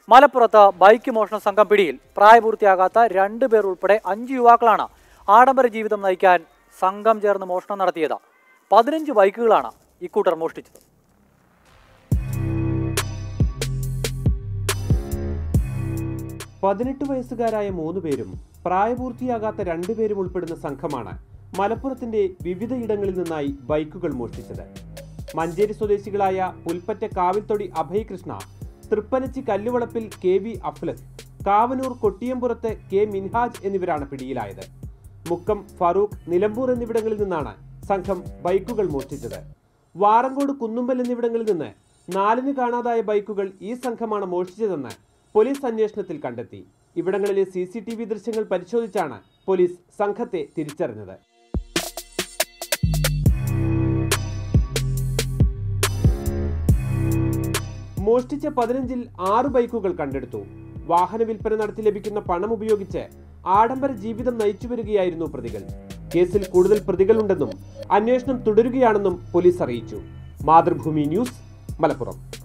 മലപ്പുറത്ത് ബൈക്ക് മോഷണ സംഘം പിടിയിൽ പ്രായപൂർത്തിയാകാത്ത രണ്ടു പേർ ഉൾപ്പെടെ അഞ്ച് യുവാക്കളാണ് ആഡംബര ജീവിതം നയിക്കാൻ സംഘം ചേർന്ന് മോഷണം നടത്തിയത് പതിനഞ്ച് ബൈക്കുകളാണ് ഇക്കൂട്ടർ മോഷ്ടിച്ചത് പതിനെട്ട് വയസ്സുകാരായ മൂന്ന് പേരും പ്രായപൂർത്തിയാകാത്ത രണ്ടുപേരും ഉൾപ്പെടുന്ന സംഘമാണ് മലപ്പുറത്തിന്റെ വിവിധയിടങ്ങളിൽ നിന്നായി ബൈക്കുകൾ മോഷ്ടിച്ചത് മഞ്ചേരി സ്വദേശികളായ Pulpatta Kavilthodi Abhayakrishna Thrippanachi Kalluvalappil K V Aflas Kavanur Kottiyampurath K Minhaj എന്നിവരാണ് പിടിയിലായത് മുക്കം ഫറൂഖ് നിലമ്പൂർ എന്നിവിടങ്ങളിൽ നിന്നാണ് സംഘം ബൈക്കുകൾ മോഷ്ടിച്ചത് വാറങ്കോട് കുന്നുമ്പൽ എന്നിവിടങ്ങളിൽ നിന്ന് നാലിന് കാണാതായ ബൈക്കുകൾ ഈ സംഘമാണ് മോഷ്ടിച്ചതെന്ന് പോലീസ് അന്വേഷണത്തിൽ കണ്ടെത്തി ഇവിടങ്ങളിലെ സി സി ടി വി ദൃശ്യങ്ങൾ പരിശോധിച്ചാണ് പോലീസ് സംഘത്തെ തിരിച്ചറിഞ്ഞത് മോഷ്ടിച്ച പതിനഞ്ചിൽ ആറ് ബൈക്കുകൾ കണ്ടെടുത്തു വാഹന വിൽപ്പന നടത്തി ലഭിക്കുന്ന പണം ഉപയോഗിച്ച് ആഡംബര ജീവിതം നയിച്ചു വരികയായിരുന്നു പ്രതികൾ കേസിൽ കൂടുതൽ പ്രതികളുണ്ടെന്നും അന്വേഷണം തുടരുകയാണെന്നും പോലീസ് അറിയിച്ചു മാതൃഭൂമി ന്യൂസ് മലപ്പുറം